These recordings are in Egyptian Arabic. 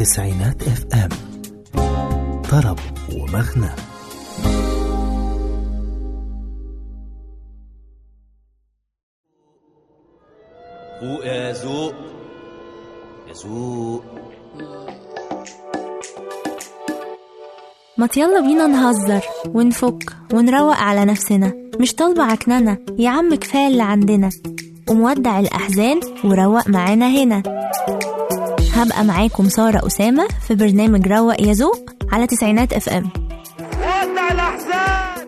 تسعينات اف ام طرب ومغنى فوق يا ذوق يا ذوق ما يلا بينا نهزر ونفك ونروق على نفسنا مش طالبة عكننة يا عم كفاية اللي عندنا ومودع الأحزان وروق معانا هنا هبقى معاكم سارة أسامة في برنامج روق يا ذوق على تسعينات اف ام ودع الأحزان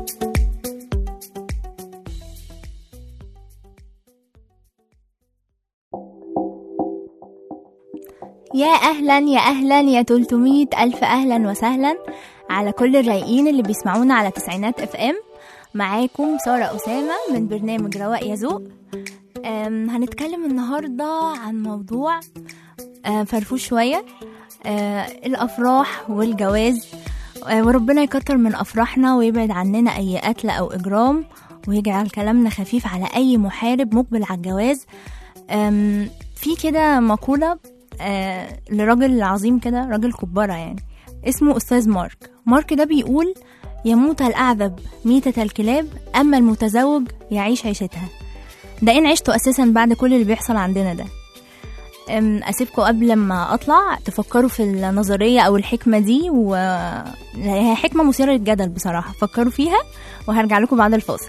يا أهلا يا أهلا يا 300 ألف أهلا وسهلا على كل الرايقين اللي بيسمعونا على تسعينات اف ام معاكم سارة أسامة من برنامج رواق يا ذوق أم، هنتكلم النهاردة عن موضوع آه، فرفوش شوية آه، الأفراح والجواز آه، وربنا يكتر من أفراحنا ويبعد عننا أي قتل أو إجرام ويجعل كلامنا خفيف على أي محارب مقبل على الجواز أم، في كده مقولة آه، لراجل عظيم كده راجل كبارة يعني اسمه أستاذ مارك مارك ده بيقول يموت الأعذب ميتة الكلاب أما المتزوج يعيش عيشتها ده إن عشته أساسا بعد كل اللي بيحصل عندنا ده أم، أسيبكم قبل ما أطلع تفكروا في النظرية أو الحكمة دي و هي حكمة مثيرة للجدل بصراحة فكروا فيها وهرجع لكم بعد الفاصل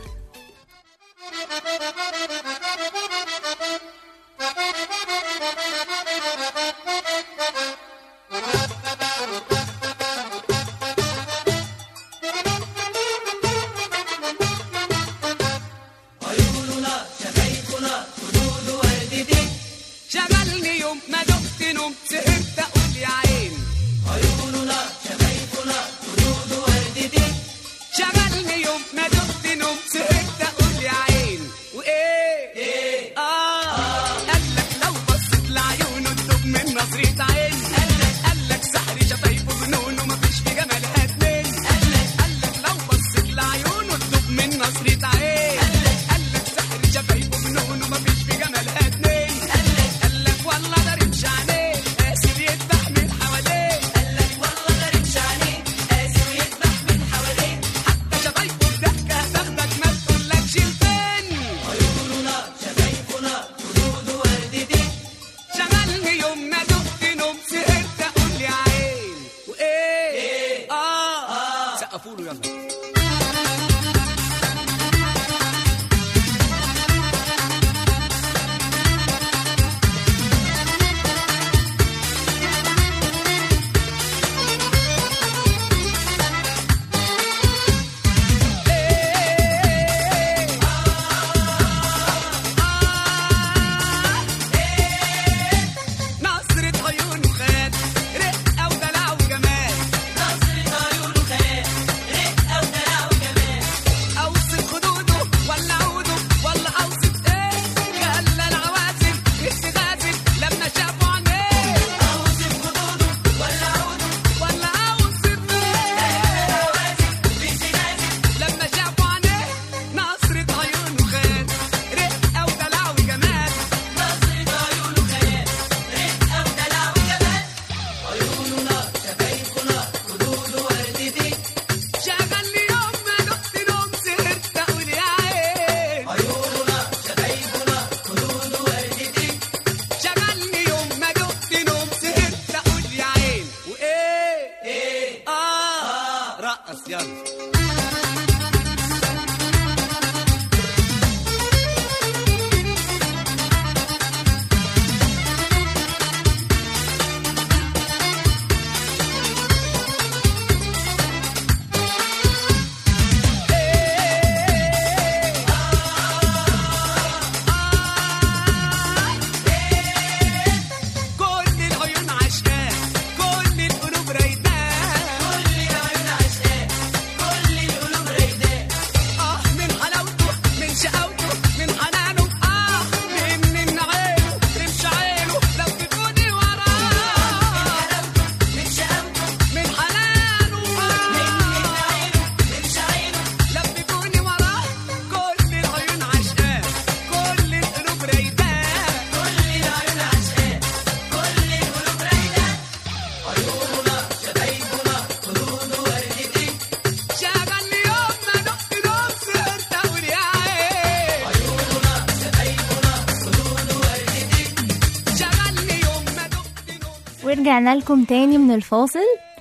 شغلني يوم ما دقت نوم سهرت اقول يا عين عيوننا شفايفنا خدود وردتي شغلني يوم ما دقت نوم سهرت اقول يا عين وايه ايه اه قالك لو بصيت لعيونه تدوب من نظرة عين قالك قالك سحر شفايفه جنون ومفيش في جمالها اتنين قالك قالك لو بصيت لعيونه تدوب من نظرة عين قالك قالك سحر شفايفه جنون ومفيش في جمالها اتنين قالك والله ده رمش عليه قاسي بيذبح من حواليه قالك والله ده رمش عليه قاسي بيذبح من حواليه حتى شفايفه بضحكة هتاخدك ما تقولكش الفين عيوننا شفايفنا خدود وردتي شغلني يوم ما دقت نوم سهرت اقول يا عين وايه اه سقفوا له يلا نظرة عيونه خاد رقة ودلع وجمال نظرة عيونه خاد رقة ورجعنا لكم تاني من الفاصل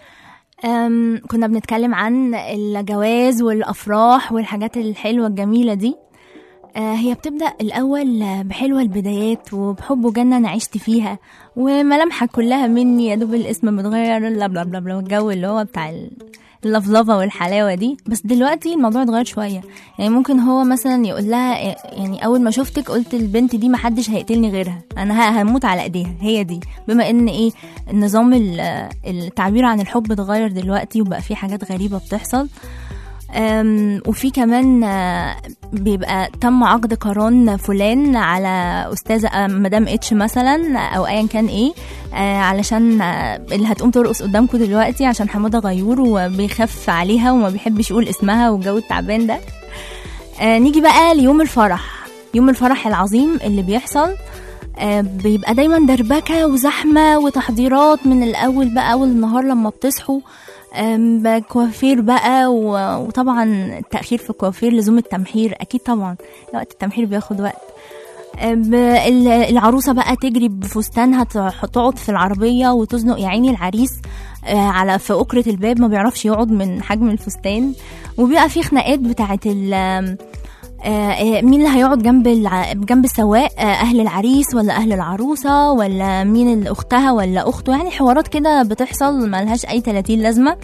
أم كنا بنتكلم عن الجواز والأفراح والحاجات الحلوة الجميلة دي آه، هي بتبدأ الأول بحلوة البدايات وبحب جنة أنا عشت فيها وملامحك كلها مني يا دوب الاسم متغير لا بلا بلا بلا والجو اللي هو بتاع ال- اللفلفة والحلاوة دي بس دلوقتي الموضوع اتغير شوية يعني ممكن هو مثلا يقول لها إيه، يعني أول ما شفتك قلت البنت دي محدش هيقتلني غيرها أنا ه- هموت على إيديها هي دي بما إن إيه النظام ال- التعبير عن الحب اتغير دلوقتي وبقى في حاجات غريبة بتحصل أم، وفي كمان آه، بيبقى تم عقد قران فلان على استاذه آه، مدام اتش مثلا او ايا كان ايه آه، علشان آه، اللي هتقوم ترقص قدامكم دلوقتي عشان حماده غيور وبيخاف عليها وما بيحبش يقول اسمها والجو التعبان ده آه، نيجي بقى ليوم الفرح يوم الفرح العظيم اللي بيحصل آه، بيبقى دايما دربكة وزحمة وتحضيرات من الأول بقى أول النهار لما بتصحوا آم، بكوافير بقى و- وطبعا التأخير في الكوافير لزوم التمحير أكيد طبعا وقت التمحير بياخد وقت ب- ال- العروسة بقى تجري بفستانها تح- تقعد في العربية وتزنق يا عيني العريس آه، على في أكرة الباب ما بيعرفش يقعد من حجم الفستان وبيبقى في خناقات بتاعت ال آم، آه، آه، مين اللي هيقعد جنب الع... جنب السواق آه، اهل العريس ولا اهل العروسه ولا مين اللي اختها ولا اخته يعني حوارات كده بتحصل ملهاش اي 30 لازمه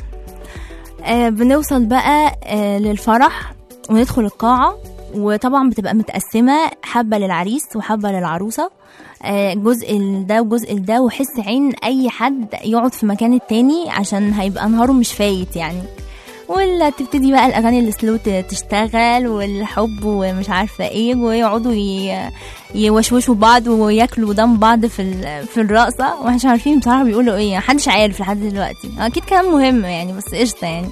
آه، بنوصل بقى آه، للفرح وندخل القاعه وطبعا بتبقى متقسمه حبه للعريس وحبه للعروسه آه، جزء لده وجزء لده وحس عين اي حد يقعد في مكان التاني عشان هيبقى نهاره مش فايت يعني ولا تبتدي بقى الاغاني السلو ت- تشتغل والحب ومش عارفه ايه ويقعدوا ي- يوشوشوا بعض وياكلوا دم بعض في ال- في الرقصه ومش عارفين بصراحه بيقولوا ايه محدش عارف لحد دلوقتي اكيد كلام مهم يعني بس قشطه يعني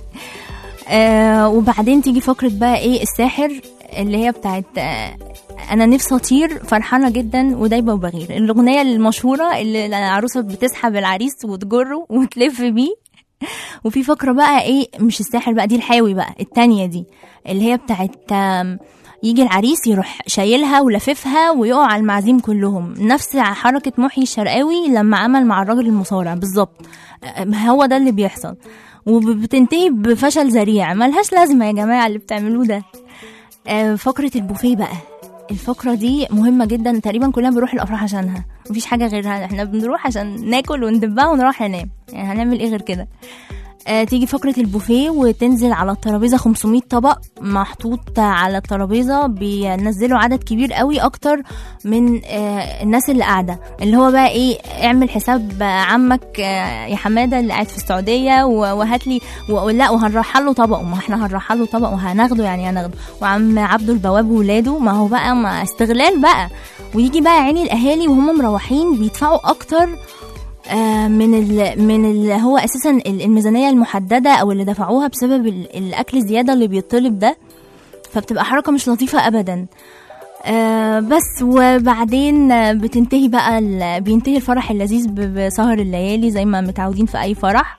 آه وبعدين تيجي فقره بقى ايه الساحر اللي هي بتاعت آه انا نفسي اطير فرحانه جدا ودايبه وبغير الاغنيه المشهوره اللي العروسه بتسحب العريس وتجره وتلف بيه وفي فقرة بقى ايه مش الساحر بقى دي الحاوي بقى التانية دي اللي هي بتاعت آم، يجي العريس يروح شايلها ولففها ويقع على المعازيم كلهم نفس حركة محيي الشرقاوي لما عمل مع الراجل المصارع بالظبط آم، هو ده اللي بيحصل وبتنتهي بفشل ذريع ملهاش لازمة يا جماعة اللي بتعملوه ده آه، فقرة البوفيه بقى الفقرة دي مهمة جدا تقريبا كلنا بنروح الأفراح عشانها مفيش حاجة غيرها احنا بنروح عشان ناكل وندبها ونروح ننام يعني هنعمل ايه غير كده آه تيجي فقرة البوفيه وتنزل على الترابيزة 500 طبق محطوط على الترابيزة بينزلوا عدد كبير قوي أكتر من آه الناس اللي قاعدة اللي هو بقى ايه اعمل حساب عمك آه يا حمادة اللي قاعد في السعودية و- وهات لي و- لا وهنرحل له طبق ما احنا هنرحل له طبق وهناخده يعني هناخده وعم عبده البواب وولاده ما هو بقى ما استغلال بقى ويجي بقى عيني الاهالي وهم مروحين بيدفعوا اكتر آه، من ال من ال هو اساسا ال- الميزانيه المحدده او اللي دفعوها بسبب ال- الاكل الزياده اللي بيطلب ده فبتبقى حركه مش لطيفه ابدا آه بس وبعدين آه، بتنتهي بقى ال- بينتهي الفرح اللذيذ ب- بسهر الليالي زي ما متعودين في اي فرح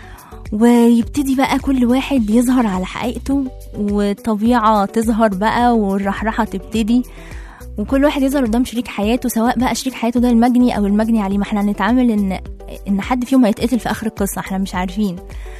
ويبتدي بقى كل واحد يظهر على حقيقته والطبيعة تظهر بقى والرحرحة تبتدي وكل واحد يظهر قدام شريك حياته سواء بقى شريك حياته ده المجني او المجني عليه ما احنا هنتعامل ان ان حد فيهم هيتقتل في اخر القصه احنا مش عارفين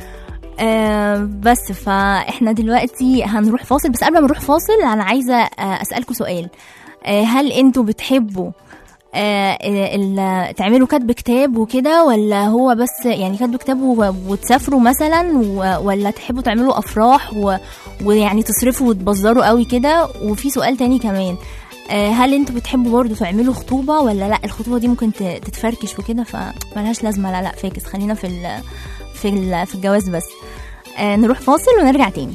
آه بس فاحنا دلوقتي هنروح فاصل بس قبل ما نروح فاصل انا عايزه آه اسالكم سؤال آه هل انتوا بتحبوا آه ال- تعملوا كتب كتاب وكده ولا هو بس يعني كتب كتاب و- وتسافروا مثلا و- ولا تحبوا تعملوا افراح و- ويعني تصرفوا وتبذروا قوي كده وفي سؤال تاني كمان آه، هل انتوا بتحبوا برضو تعملوا خطوبة ولا لا الخطوبة دي ممكن ت- تتفركش وكده فملهاش لازمة لا لا فاكس خلينا في ال في ال في الجواز بس آه، نروح فاصل ونرجع تاني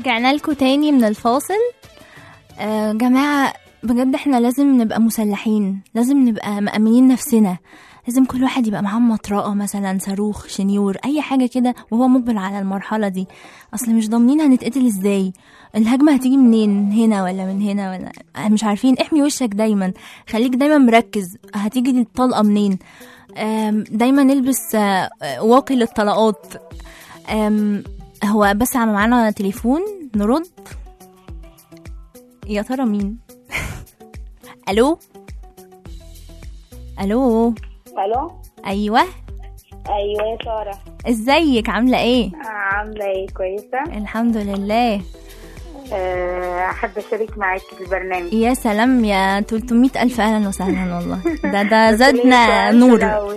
ورجعنا لكم تاني من الفاصل آه جماعة بجد احنا لازم نبقى مسلحين لازم نبقى مأمنين نفسنا لازم كل واحد يبقى معاه مطرقة مثلا صاروخ شنيور أي حاجة كده وهو مقبل على المرحلة دي أصل مش ضامنين هنتقتل ازاي الهجمة هتيجي منين من هنا ولا من هنا ولا مش عارفين احمي وشك دايما خليك دايما مركز هتيجي الطلقة منين آم، دايما نلبس آه، آه، واقي للطلقات آم، هو بس عم معانا تليفون نرد يا ترى مين الو الو الو ايوه ايوه يا ساره ازيك عامله ايه عامله ايه كويسه الحمد لله آه، احب اشارك معاكي في البرنامج يا سلام يا 300 الف اهلا وسهلا والله ده ده بس زادنا ليه سؤال في نور الأول؟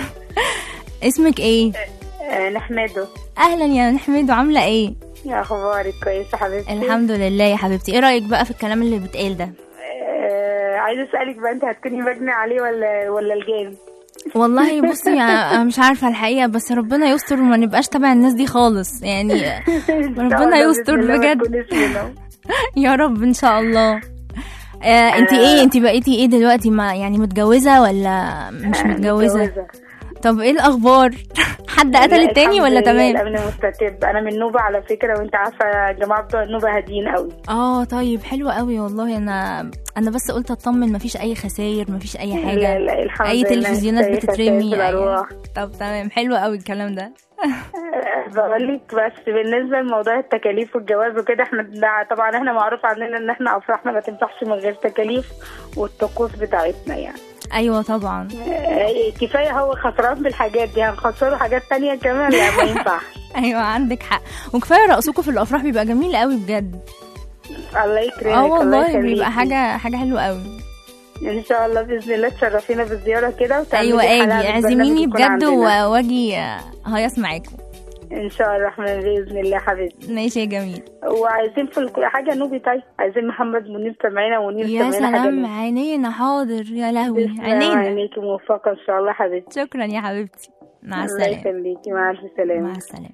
اسمك ايه آه، نحمده اهلا يا نحمد وعامله ايه يا اخبارك كويسه حبيبتي الحمد لله يا حبيبتي ايه رايك بقى في الكلام اللي بيتقال ده آه، عايزه اسالك بقى انت هتكوني مجني عليه ولا ولا الجان والله بصي انا مش عارفه الحقيقه بس ربنا يستر وما نبقاش تبع الناس دي خالص يعني ربنا يستر بجد يا رب ان شاء الله آه انت ايه انت بقيتي ايه دلوقتي ما يعني متجوزه ولا مش متجوزه طب ايه الاخبار حد قتل التاني ولا تمام الامن مستتب انا من نوبه على فكره وانت عارفه يا جماعه بتوع النوبه هاديين قوي اه طيب حلو قوي والله انا انا بس قلت اطمن مفيش اي خساير مفيش اي حاجه لا لا الحمد اي لله تلفزيونات كويسة، بتترمي كويسة أي... الأرواح. طب تمام حلو قوي الكلام ده بقول لك بس بالنسبه لموضوع التكاليف والجواز وكده احنا ده طبعا احنا معروف عننا ان احنا افراحنا ما تنفعش من غير تكاليف والطقوس بتاعتنا يعني ايوه طبعا آه، كفايه هو خسران بالحاجات دي هنخسره حاجات تانية كمان لا ما ينفعش ايوه عندك حق وكفايه رقصكم في الافراح بيبقى جميل قوي بجد الله يكرمك اه الله والله يخليكي. بيبقى حاجه حاجه حلوه قوي ان شاء الله باذن الله تشرفينا بالزياره كده وتعملي ايوه حلقة اجي بالبرنامج اعزميني يكون بجد عندنا. و- واجي آه، هيص معاكم ان شاء الله الرحمن باذن الله حبيبتي ماشي يا جميل وعايزين في الك- حاجه نوبي طيب عايزين محمد منير سامعينا ومنير يا سامعينا حاجه سلام نوبي. عينينا حاضر يا لهوي تسلم عينينا عينيكي موفقه ان شاء الله حبيبتي شكرا يا حبيبتي مع الله السلامه يخليكي مع الف سلامه مع السلامة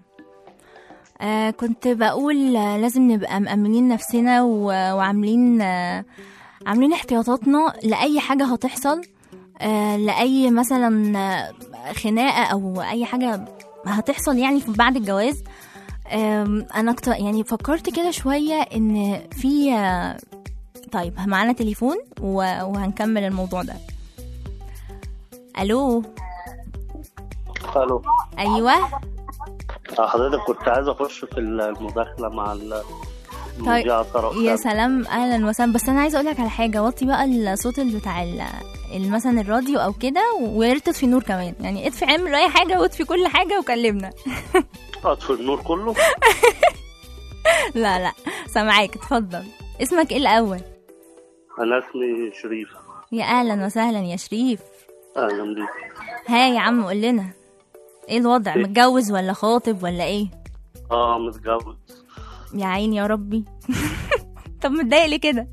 آه كنت بقول آه لازم نبقى مأمنين نفسنا و- وعاملين آه عاملين احتياطاتنا لأي حاجة هتحصل آه لأي مثلا آه، خناقة أو أي حاجة هتحصل يعني في بعد الجواز آم، أنا أكتر يعني فكرت كده شوية إن في آه، طيب معانا تليفون و- وهنكمل الموضوع ده ألو الو أيوه حضرتك كنت عايز اخش في المداخله مع ال- المذيعه ساره يا أسامة. سلام اهلا وسهلا بس انا عايزه اقول لك على حاجه وطي بقى الصوت اللي بتاع ال- ال- مثلا الراديو او كده ويا ريت تطفي النور كمان يعني اطفي اعمل اي حاجه واطفي كل حاجه وكلمنا اطفي النور كله لا لا سامعاك اتفضل اسمك ايه الاول انا اسمي شريف يا اهلا وسهلا يا شريف اهلا بيك ها يا عم قول لنا ايه الوضع إيه؟ متجوز ولا خاطب ولا ايه اه متجوز يا عيني يا ربي طب متضايق ليه كده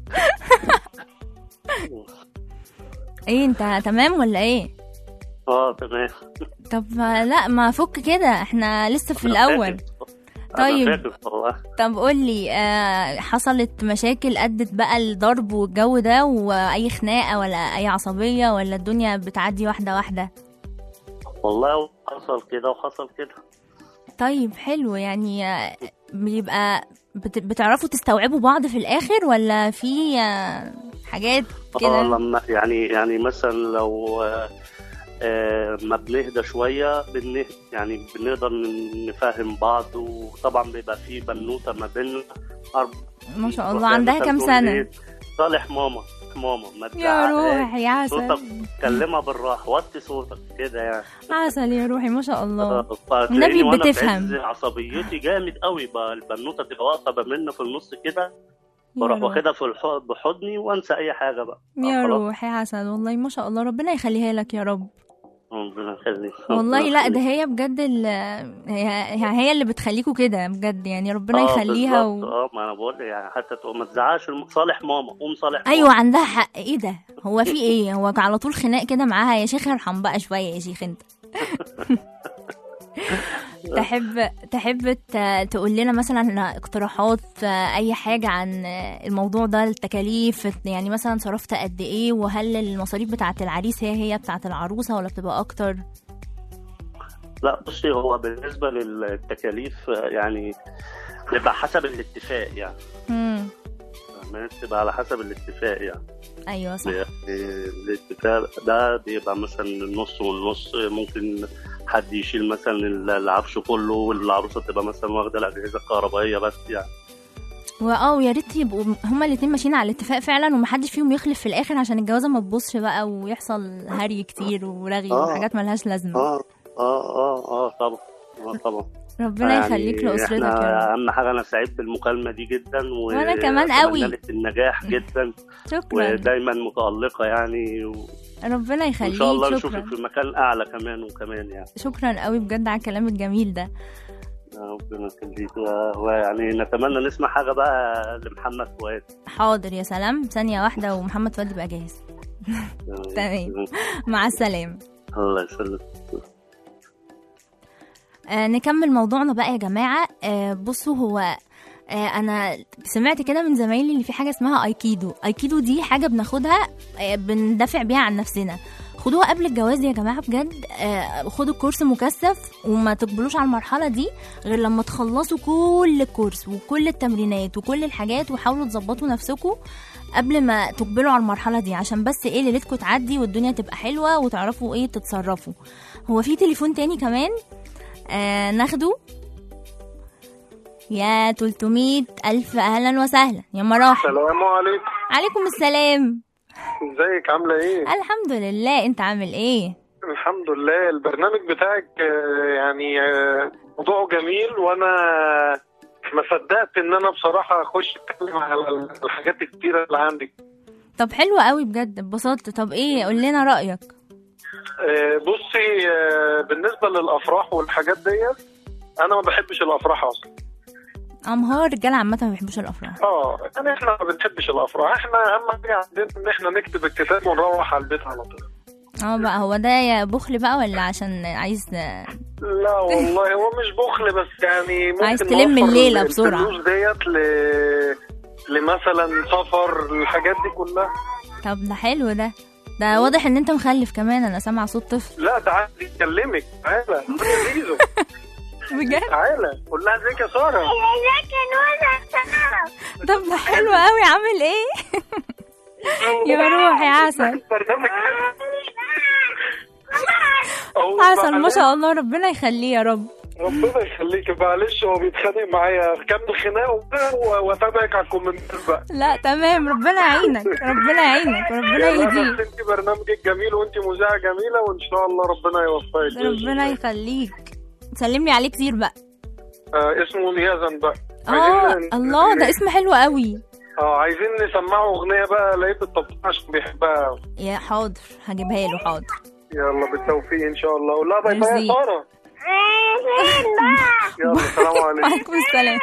ايه انت تمام ولا ايه اه تمام طب ما لا ما فك كده احنا لسه في أنا الاول فاكر. طيب. انا فاكر والله طب قولي آه حصلت مشاكل أدت بقى الضرب والجو ده وأي خناقة ولا أي عصبية ولا الدنيا بتعدي واحدة واحدة والله حصل كده وحصل كده طيب حلو يعني آه، بيبقى بت- بتعرفوا تستوعبوا بعض في الآخر ولا في آه حاجات اه كده لما يعني يعني مثلا لو آه، آه، ما بنهدى شويه بنه يعني بنقدر ن- نفهم بعض وطبعا بيبقى في بنوته ما بيننا أرب- ما شاء تروح الله عندها مثلاً كام تقول سنة إيه، صالح ماما ماما ما يا تزعقهاش. روحي يا صوتك عسل كلمها بالراحه وطي صوتك كده يعني عسل يا روحي ما شاء الله فتلاقيني النبي وأنا في بتفهم. عز عصبيتي جامد قوي بقى البنوته تبقى واقفه بمنا في النص كده يا بروح روحي. واخدها في الح- بحضني وانسى اي حاجه بقى يا آه، خلاص. روحي عسل والله ما شاء الله ربنا يخليها لك يا رب ربنا يخليك والله ربنا لا ده يخليك. هي بجد ال... هي هي هي اللي بتخليكوا كده بجد يعني ربنا آه، يخليها بالظبط. و... اه ما انا بقول لك يعني حتى تقوم ما تزعقش الم- صالح ماما قوم صالح ماما. ايوه عندها حق ايه ده هو في ايه هو على طول خناق كده معاها يا شيخ ارحم بقى شويه يا شيخ انت تحب تحب ت- تقول لنا مثلا اقتراحات آه، اي حاجه عن آه، الموضوع ده التكاليف يعني مثلا صرفت قد ايه وهل المصاريف بتاعه العريس هي هي بتاعه العروسه ولا بتبقى اكتر لا بصي هو بالنسبه للتكاليف آه، يعني بيبقى حسب الاتفاق يعني امم فاهمة؟ بتبقى على حسب الاتفاق يعني ايوه صح يعني الاتفاق ده بيبقى مثلا النص والنص ممكن حد يشيل مثلا العفش كله والعروسه تبقى مثلا واخده الاجهزه الكهربائيه بس يعني واه ويا ريت يبقوا هما الاتنين ماشيين على الاتفاق فعلا ومحدش فيهم يخلف في الاخر عشان الجوازه ما تبوظش بقى ويحصل هري كتير ورغي آه. وحاجات ملهاش لازمه اه اه اه اه طبعا اه طبعا ربنا يعني يخليك لاسرتك يا احنا رب اهم حاجه انا سعيد بالمكالمه دي جدا و- وأنا كمان وأتمنى قوي. لك النجاح جدا شكرا ودايما متالقه يعني و- ربنا وان شاء الله يخليك نشوفك شكرا في مكان اعلى كمان وكمان يعني شكرا قوي بجد على الكلام الجميل ده ربنا يخليك و- ويعني نتمنى نسمع حاجه بقى لمحمد فؤاد حاضر يا سلام ثانيه واحده ومحمد فؤاد يبقى جاهز تمام. مع السلامه الله يسلمك آه نكمل موضوعنا بقى يا جماعة آه بصوا هو آه انا سمعت كده من زمايلي ان في حاجة اسمها ايكيدو ايكيدو دي حاجة بناخدها آه بندافع بيها عن نفسنا خدوها قبل الجواز يا جماعة بجد آه خدوا الكورس مكثف وما تقبلوش على المرحلة دي غير لما تخلصوا كل الكورس وكل التمرينات وكل الحاجات وحاولوا تظبطوا نفسكم قبل ما تقبلوا على المرحلة دي عشان بس ايه ليلتكم تعدي والدنيا تبقى حلوة وتعرفوا ايه تتصرفوا هو في تليفون تاني كمان آه ناخده يا 300 ألف أهلا وسهلا يا مراحل السلام عليكم عليكم السلام ازيك عامله ايه الحمد لله انت عامل ايه الحمد لله البرنامج بتاعك آه، يعني آه، موضوعه جميل وانا ما صدقت ان انا بصراحه اخش اتكلم على الحاجات الكتيره اللي عندك طب حلو قوي بجد اتبسطت طب ايه قول لنا رأيك آه، بصي آه، بالنسبه للافراح والحاجات ديت انا ما بحبش الافراح اصلا امهار الرجاله عامه ما بيحبوش الافراح اه يعني احنا ما بنحبش الافراح احنا اهم حاجه عندنا ان احنا نكتب الكتاب ونروح على البيت على طول اه بقى هو ده يا بخل بقى ولا عشان عايز لا والله هو مش بخل بس يعني ممكن عايز تلم نوفر الليلة بسرعة. الفلوس ديت ل... لمثلا سفر الحاجات دي كلها طب ده حلو ده ده واضح ان انت مخلف كمان انا سامعه صوت طفل لا تعالى يكلمك تعالى خد يا زيزو بجد تعالى قول لها ازيك يا ساره طب ده حلو قوي عامل ايه يا روح يا عسل برنامج هو عسل ما معلش- شاء الله ربنا يخليه يا رب ربنا يخليك معلش هو بيتخانق معايا كمل خناقه وبتاع و- واتابعك على الكومنتات بقى لا تمام ربنا يعينك ربنا يعينك وربنا يلا يهديك بس انت برنامجك جميل وانت مذيعه جميله وان شاء الله ربنا يوفقك بإذن ربنا الله. يخليك سلمي عليه كتير بقى آه اسمه نيازن بقى اه عايزين- الله ده اسم حلو قوي اه عايزين نسمعه اغنيه بقى لقيت الطبطاب عشان بيحبها أوي. يا حاضر هجيبها له حاضر يلا بالتوفيق ان شاء الله ولا باي باي ميرسي. يا ساره يلا السلام عليكم وعليكم السلام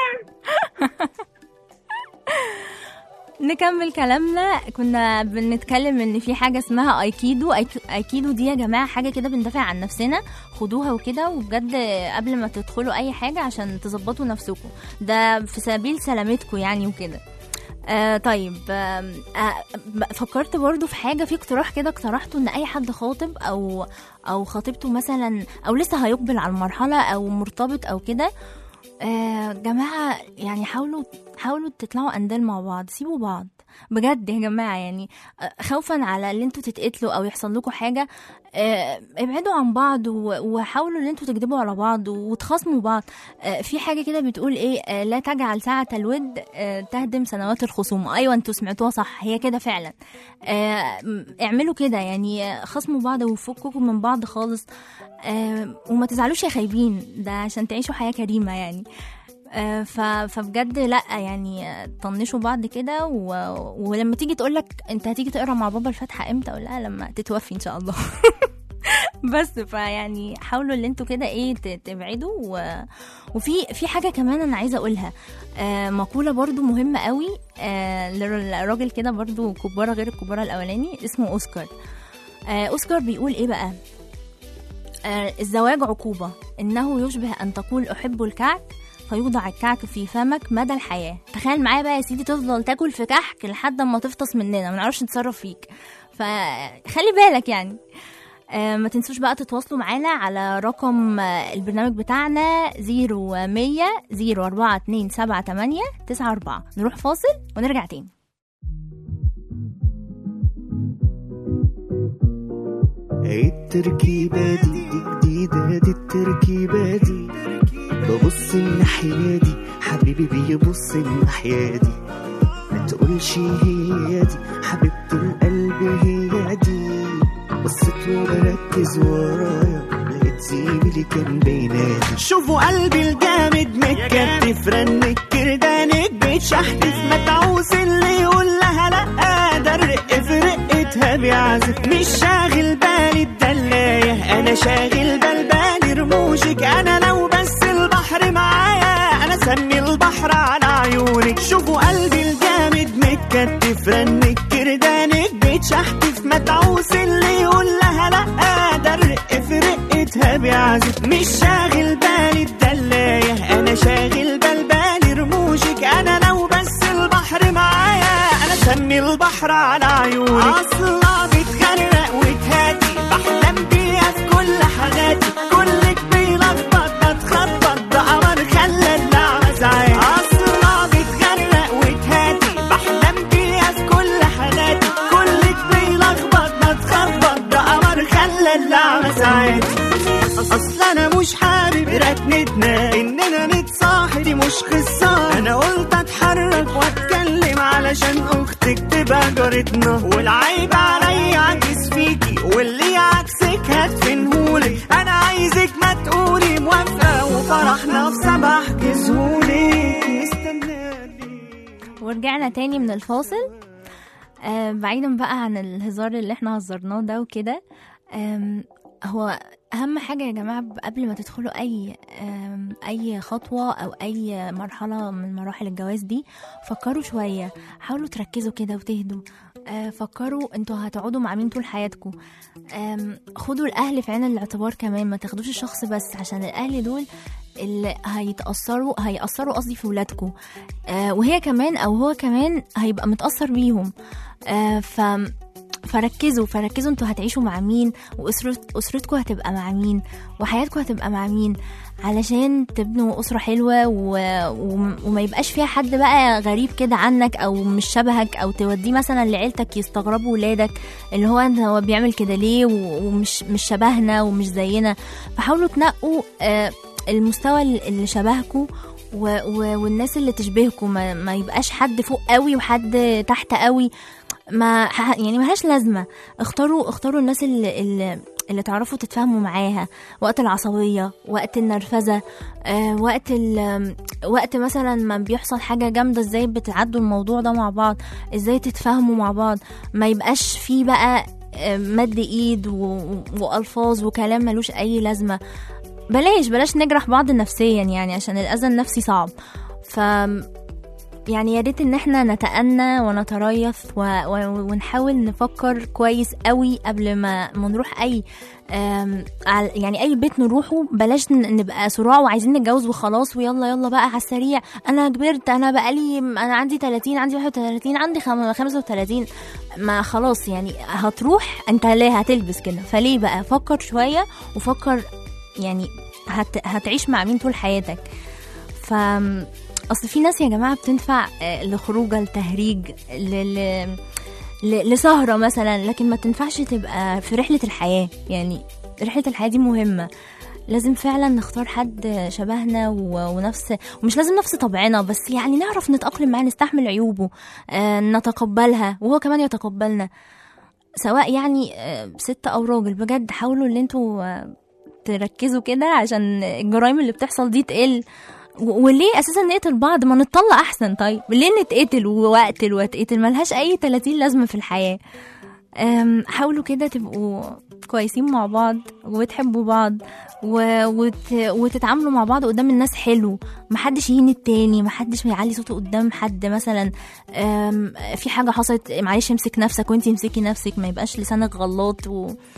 نكمل كلامنا كنا بنتكلم ان في حاجه اسمها ايكيدو أيك- ايكيدو دي يا جماعه حاجه كده بندافع عن نفسنا خدوها وكده وبجد قبل ما تدخلوا اي حاجه عشان تظبطوا نفسكم ده في سبيل سلامتكم يعني وكده آه طيب آم، آه ب- فكرت برضو في حاجه في اقتراح كده اقترحته ان اي حد خاطب او او خطيبته مثلا او لسه هيقبل على المرحله او مرتبط او كده آه جماعه يعني حاولوا حاولوا تطلعوا اندال مع بعض سيبوا بعض بجد يا جماعه يعني آه، خوفا على ان انتوا تتقتلوا او يحصل لكم حاجه آه، ابعدوا عن بعض و- وحاولوا ان انتوا تكذبوا على بعض وتخاصموا بعض آه، في حاجه كده بتقول ايه آه، لا تجعل ساعه الود آه، تهدم سنوات الخصوم ايوه انتوا سمعتوها صح هي كده فعلا آه، م- اعملوا كده يعني آه، خاصموا بعض وفككم من بعض خالص آه، وما تزعلوش يا خايبين ده عشان تعيشوا حياه كريمه يعني آه، ف- فبجد لا يعني آه، طنشوا بعض كده و... ولما تيجي تقولك انت هتيجي تقرا مع بابا الفاتحه امتى اقول لها لما تتوفي ان شاء الله بس فيعني حاولوا ان انتوا كده ايه ت- تبعدوا و... وفي في حاجه كمان انا عايزه اقولها آه مقوله برضو مهمه قوي آه لراجل كده برضو كباره غير الكباره الاولاني اسمه اوسكار آه اوسكار بيقول ايه بقى آه، الزواج عقوبة إنه يشبه أن تقول أحب الكعك فيوضع الكعك في فمك مدى الحياة تخيل معايا بقى يا سيدي تفضل تاكل في كحك لحد ما تفطس مننا ما نعرفش نتصرف فيك فخلي بالك يعني آه، ما تنسوش بقى تتواصلوا معانا على رقم آه، البرنامج بتاعنا 0100 04278 94 نروح فاصل ونرجع تاني التركيبة دي دي جديدة دي التركيبة دي ببص الناحية دي حبيبي بيبص الناحية دي ما تقولش هي دي حبيبة القلب هي دي بصيت وبركز ورايا لقيت زميلي كان بينادي شوفوا قلبي الجامد متكتف رنك كردانك بيتشحتف متعوس اللي يقول لها لا ده الرق في رقتها بيعزف مش شاغل بالي الدلاية انا شاغل بال بالي رموشك انا لو بس البحر معايا انا سمي البحر على عيونك شوفوا قلبي الجامد متكتف رنك كردانك بيتشحتف متعوس اللي يقول لها لا ده الرق في رقتها بيعزف مش شاغل بالي الدلاية انا شاغل بال بالي رموشك انا لو بس البحر معايا انا سمي البحر على عيونك اصلا بتغرق وتهادي بحلم بيها في كل حاجاتي كلك بيلخبط بتخبط ده قمر خلى اللعبة ساعات اصلا بتغرق وتهادي بحلم بيها في كل حالاتي كلك بيلخبط بتخبط ده قمر خلى اللعبة ساعات اصل انا مش حابب ركنتنا اننا نتصاحب دي مش قصه انا قلت اتحرك واتكلم علشان اختك تبقى جارتنا والعيب عليا عكس فيكي واللي عكسك هدفنهولك انا عايزك ما تقولي موافقه وفرحنا في سبع كسهولك مستناكي ورجعنا تاني من الفاصل آه بعيدا بقى عن الهزار اللي احنا هزرناه ده وكده آم، هو اهم حاجه يا جماعه قبل ما تدخلوا اي آم، اي خطوه او اي مرحله من مراحل الجواز دي فكروا شويه حاولوا تركزوا كده وتهدوا آه، فكروا انتوا هتقعدوا مع مين طول حياتكم آم، خدوا الاهل في عين الاعتبار كمان ما تاخدوش الشخص بس عشان الاهل دول اللي هيتاثروا هيأثروا قصدي في ولادكم آه وهي كمان او هو كمان هيبقى متاثر بيهم آه ف فركزوا فركزوا انتوا هتعيشوا مع مين واسرت اسرتكم هتبقى مع مين وحياتكم هتبقى مع مين علشان تبنوا اسره حلوه و... و... وما يبقاش فيها حد بقى غريب كده عنك او مش شبهك او توديه مثلا لعيلتك يستغربوا ولادك اللي هو انت هو بيعمل كده ليه و... ومش مش شبهنا ومش زينا فحاولوا تنقوا آه المستوى اللي شبهكم و... و... والناس اللي تشبهكم ما... ما يبقاش حد فوق قوي وحد تحت قوي ما ح- يعني ملهاش لازمه اختاروا اختاروا الناس اللي, اللي اللي تعرفوا تتفاهموا معاها وقت العصبية وقت النرفزة آه وقت ال وقت مثلا ما بيحصل حاجة جامدة ازاي بتعدوا الموضوع ده مع بعض ازاي تتفاهموا مع بعض ما يبقاش فيه بقى آه، مد ايد و- والفاظ وكلام ملوش اي لازمة بلاش بلاش نجرح بعض نفسيا يعني عشان الاذى النفسي صعب ف يعني يا ريت ان احنا نتأنى ونتريث و... و... ونحاول نفكر كويس قوي قبل ما ما نروح اي أم... عل- يعني اي بيت نروحه بلاش ن- نبقى صراع وعايزين نتجوز وخلاص ويلا يلا بقى على السريع انا كبرت انا بقالي انا عندي 30 عندي 31 عندي خم- 35 ما خلاص يعني هتروح انت ليه هتلبس كده فليه بقى فكر شوية وفكر يعني هت... هتعيش مع مين طول حياتك ف اصل في ناس يا جماعه بتنفع آه، لخروجه لتهريج ل... ل... ل... لسهره مثلا لكن ما تنفعش تبقى في رحله الحياه يعني رحله الحياه دي مهمه لازم فعلا نختار حد شبهنا و... ونفس ومش لازم نفس طبعنا بس يعني نعرف نتأقلم معاه نستحمل عيوبه آه نتقبلها وهو كمان يتقبلنا سواء يعني آه، ست او راجل بجد حاولوا ان انتوا آه، تركزوا كده عشان الجرائم اللي بتحصل دي تقل و- وليه اساسا نقتل بعض ما نتطلق احسن طيب ليه نتقتل واقتل واتقتل ملهاش اي 30 لازمه في الحياه أم، حاولوا كده تبقوا كويسين مع بعض وتحبوا بعض و... وت... وتتعاملوا مع بعض قدام الناس حلو محدش يهين التاني محدش يعلي صوته قدام حد مثلا أم... في حاجة حصلت معلش امسك نفسك وانتي امسكي نفسك ما يبقاش لسانك غلط و...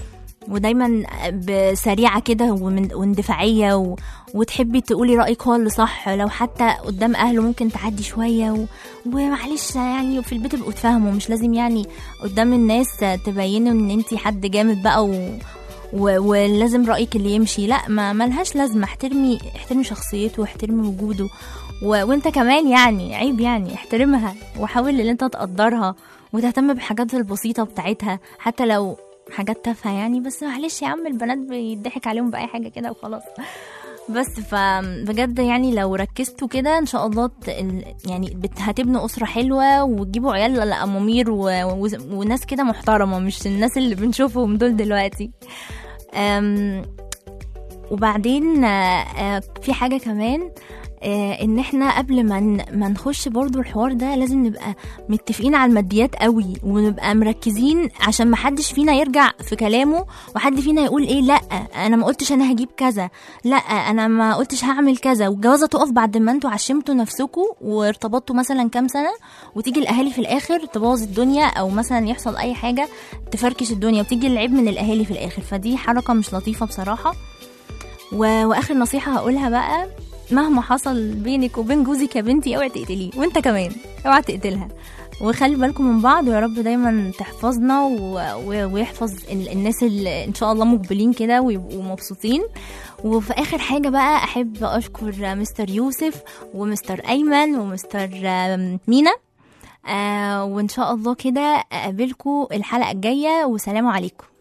ودايما ب- سريعه كده ومن- واندفاعيه و... وتحبي تقولي رايك هو اللي صح لو حتى قدام اهله ممكن تعدي شويه و... ومعلش يعني في البيت ابقوا تفهموا مش لازم يعني قدام الناس تبينوا ان انت حد جامد بقى و... و... ولازم رايك اللي يمشي لا ما ملهاش لازمه احترمي احترمي شخصيته واحترمي وجوده و... وانت كمان يعني عيب يعني احترمها وحاول ان انت تقدرها وتهتم بالحاجات البسيطه بتاعتها حتى لو حاجات تافهه يعني بس معلش يا عم البنات بيضحك عليهم باي حاجه كده وخلاص بس فبجد يعني لو ركزتوا كده ان شاء الله ت- ال- يعني بت- هتبنوا اسره حلوه وتجيبوا عيال امامير و... و... وناس كده محترمه مش الناس اللي بنشوفهم دول دلوقتي أم... وبعدين آه، آه، في حاجه كمان آه، ان احنا قبل ما ن- ما نخش برضو الحوار ده لازم نبقى متفقين على الماديات قوي ونبقى مركزين عشان ما حدش فينا يرجع في كلامه وحد فينا يقول ايه لا انا ما قلتش انا هجيب كذا لا انا ما قلتش هعمل كذا والجوازه تقف بعد ما انتوا عشمتوا نفسكم وارتبطتوا مثلا كام سنه وتيجي الاهالي في الاخر تبوظ الدنيا او مثلا يحصل اي حاجه تفركش الدنيا وتيجي العيب من الاهالي في الاخر فدي حركه مش لطيفه بصراحه و... واخر نصيحه هقولها بقى مهما حصل بينك وبين جوزك يا بنتي اوعي تقتليه وانت كمان اوعى تقتلها وخلي بالكم من بعض ويا رب دايما تحفظنا و... و... ويحفظ ال... الناس اللي ان شاء الله مقبلين كده ويبقوا مبسوطين وفي اخر حاجه بقى احب اشكر مستر يوسف ومستر ايمن ومستر آم، مينا آه وان شاء الله كده اقابلكم الحلقه الجايه وسلام عليكم